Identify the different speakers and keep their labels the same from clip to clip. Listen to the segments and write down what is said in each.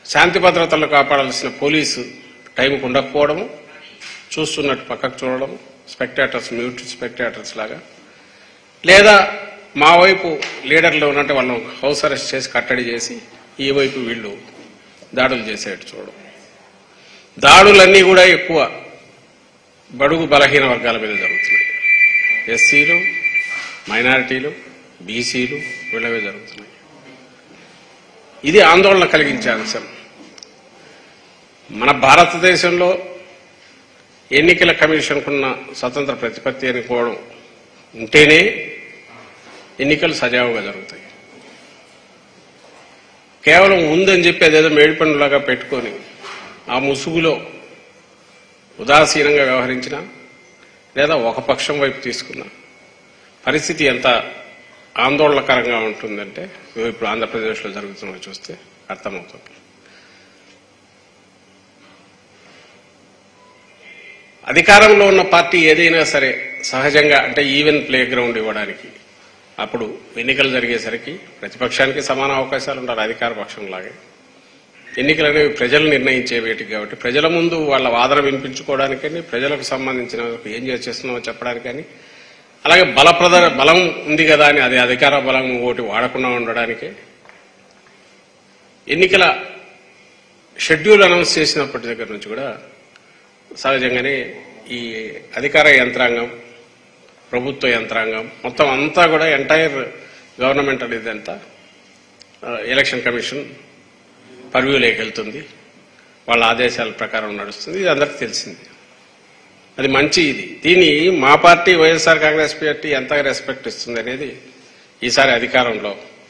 Speaker 1: శాంతి భద్రతలు కాపాడాల్సిన పోలీసు టైంకి ఉండకపోవడము చూస్తున్నట్టు పక్కకు చూడడం స్పెక్టేటర్స్ మ్యూట్ స్పెక్టేటర్స్ లాగా లేదా మా వైపు లీడర్లు ఉన్నట్టు వాళ్ళని హౌస్ అరెస్ట్ చేసి కట్టడి చేసి ఈ వైపు వీళ్ళు దాడులు చేసేట్టు చూడడం దాడులన్నీ కూడా ఎక్కువ బడుగు బలహీన వర్గాల మీద జరుగుతున్నాయి ఎస్సీలు మైనారిటీలు బీసీలు వీళ్ళ మీద జరుగుతున్నాయి ఇది ఆందోళన కలిగించే అంశం మన భారతదేశంలో ఎన్నికల కమిషన్కున్న స్వతంత్ర ప్రతిపత్తి అనుకోవడం ఉంటేనే ఎన్నికలు సజావుగా జరుగుతాయి కేవలం ఉందని చెప్పి అదేదో మేడిపండులాగా పెట్టుకొని ఆ ముసుగులో ఉదాసీనంగా వ్యవహరించిన లేదా ఒక పక్షం వైపు తీసుకున్న పరిస్థితి ఎంత ఆందోళనకరంగా ఉంటుందంటే ఇప్పుడు ఆంధ్రప్రదేశ్లో జరుగుతున్నది చూస్తే అర్థమవుతుంది అధికారంలో ఉన్న పార్టీ ఏదైనా సరే సహజంగా అంటే ఈవెన్ ప్లే గ్రౌండ్ ఇవ్వడానికి అప్పుడు ఎన్నికలు జరిగేసరికి ప్రతిపక్షానికి సమాన అవకాశాలు ఉండాలి అధికార పక్షంలాగే ఎన్నికలు అనేవి ప్రజలు నిర్ణయించే వేటికి కాబట్టి ప్రజల ముందు వాళ్ళ వాదన వినిపించుకోవడానికని ప్రజలకు సంబంధించిన ఏం చేస్తున్నామో చెప్పడానికని అలాగే బలప్రద బలం ఉంది కదా అని అది అధికార బలం ఒకటి వాడకుండా ఉండడానికే ఎన్నికల షెడ్యూల్ అనౌన్స్ చేసినప్పటి దగ్గర నుంచి కూడా సహజంగానే ఈ అధికార యంత్రాంగం ప్రభుత్వ యంత్రాంగం మొత్తం అంతా కూడా ఎంటైర్ గవర్నమెంటల్ ఇదంతా ఆ, ఎలక్షన్ కమిషన్ పర్వ్యూలోకి వెళ్తుంది వాళ్ళ ఆదేశాల ప్రకారం నడుస్తుంది ఇది అందరికీ తెలిసింది అది మంచి ఇది దీన్ని మా పార్టీ వైఎస్ఆర్ కాంగ్రెస్ పార్టీ ఎంతగా రెస్పెక్ట్ ఇస్తుంది అనేది ఈసారి అధికారంలో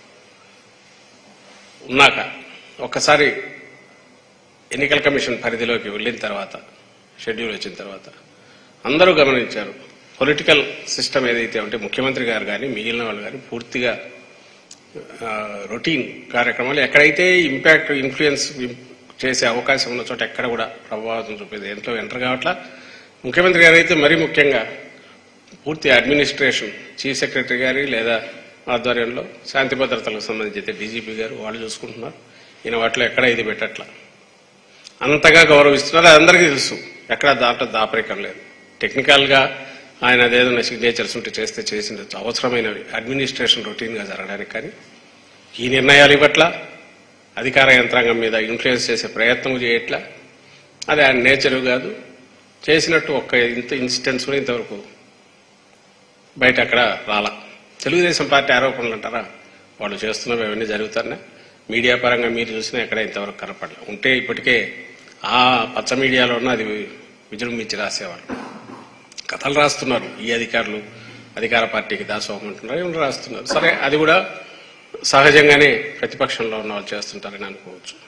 Speaker 1: ఉన్నాక ఒక్కసారి ఎన్నికల కమిషన్ పరిధిలోకి వెళ్ళిన తర్వాత షెడ్యూల్ వచ్చిన తర్వాత అందరూ గమనించారు పొలిటికల్ సిస్టమ్ ఏదైతే ఉంటే ముఖ్యమంత్రి గారు కానీ మిగిలిన వాళ్ళు కానీ పూర్తిగా ఆ, రొటీన్ కార్యక్రమాలు ఎక్కడైతే ఇంపాక్ట్ ఇన్ఫ్లుయెన్స్ చేసే అవకాశం ఉన్న చోట ఎక్కడ కూడా ప్రభావితం చూపేది ఎంతో ఎంటర్ కావట్లా ముఖ్యమంత్రి గారు అయితే మరీ ముఖ్యంగా పూర్తి అడ్మినిస్ట్రేషన్ చీఫ్ సెక్రటరీ గారి లేదా ఆధ్వర్యంలో శాంతి భద్రతలకు సంబంధించి అయితే డీజీపీ గారు వాళ్ళు చూసుకుంటున్నారు ఈయన వాటిలో ఎక్కడ ఇది పెట్టట్లా అంతగా గౌరవిస్తున్నారు అది అందరికీ తెలుసు ఎక్కడ దాంట్లో దాపరికం లేదు టెక్నికల్గా ఆయన అదేదైనా సిగ్నేచర్స్ ఉంటే చేస్తే చేసింది అవసరమైనవి అడ్మినిస్ట్రేషన్ రొటీన్గా జరగడానికి కానీ ఈ నిర్ణయాలు ఇవ్వట్లా అధికార యంత్రాంగం మీద ఇన్ఫ్లుయెన్స్ చేసే ప్రయత్నం చేయట్లా అది ఆయన నేచర్ కాదు చేసినట్టు ఒక్క ఇంత ఇన్సిడెంట్స్ కూడా ఇంతవరకు బయట అక్కడ రాలా తెలుగుదేశం పార్టీ ఆరోపణలు అంటారా వాళ్ళు చేస్తున్నవి అవన్నీ జరుగుతున్నాయి మీడియా పరంగా మీరు చూసినా ఎక్కడ ఇంతవరకు కనపడలే ఉంటే ఇప్పటికే ఆ పచ్చ మీడియాలోనే అది విజృంభించి రాసేవాళ్ళు కథలు రాస్తున్నారు ఈ అధికారులు అధికార పార్టీకి దాసోహం అంటున్నారు ఏమన్నా రాస్తున్నారు సరే అది కూడా సహజంగానే ప్రతిపక్షంలో ఉన్న వాళ్ళు చేస్తుంటారని అనుకోవచ్చు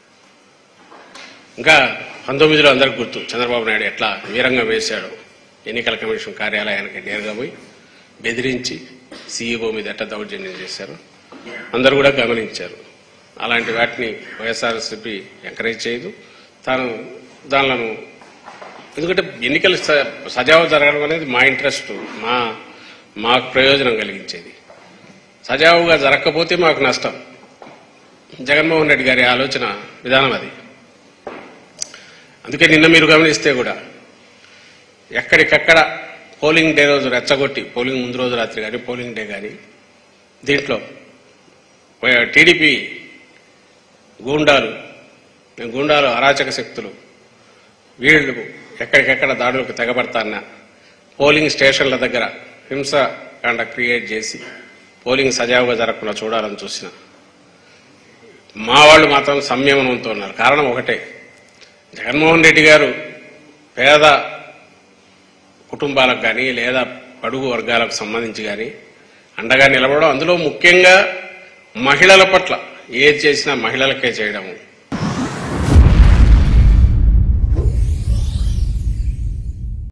Speaker 1: ఇంకా పంతొమ్మిదిలో అందరికి గుర్తు చంద్రబాబు నాయుడు ఎట్లా వీరంగా వేశాడు ఎన్నికల కమిషన్ కార్యాలయానికి నేరుగా పోయి బెదిరించి సీఈఓ మీద ఎట్లా దౌర్జన్యం చేశారు అందరూ కూడా గమనించారు అలాంటి వాటిని వైఎస్ఆర్సీపీ ఎంకరేజ్ చేయదు తాను దానిలను ఎందుకంటే ఎన్నికలు స- సజావు జరగడం అనేది మా ఇంట్రెస్ట్ మా మాకు ప్రయోజనం కలిగించేది సజావుగా జరగకపోతే మాకు నష్టం జగన్మోహన్ రెడ్డి గారి ఆలోచన విధానం అది అందుకే నిన్న మీరు గమనిస్తే కూడా ఎక్కడికక్కడ పోలింగ్ డే రోజు రెచ్చగొట్టి పోలింగ్ ముందు రోజు రాత్రి కానీ పోలింగ్ డే కానీ దీంట్లో టీడీపీ గూండాలు గూండాలు అరాచక శక్తులు వీళ్ళు ఎక్కడికెక్కడ దాడులకు తెగబడతాన్న పోలింగ్ స్టేషన్ల దగ్గర హింసకాండ క్రియేట్ చేసి పోలింగ్ సజావుగా జరగకుండా చూడాలని చూసిన మా వాళ్ళు మాత్రం సంయమనంతో ఉన్నారు కారణం ఒకటే జగన్మోహన్ రెడ్డి గారు పేద కుటుంబాలకు కానీ లేదా బడుగు వర్గాలకు సంబంధించి కానీ అండగా నిలబడడం అందులో ముఖ్యంగా మహిళల పట్ల ఏది చేసినా మహిళలకే చేయడము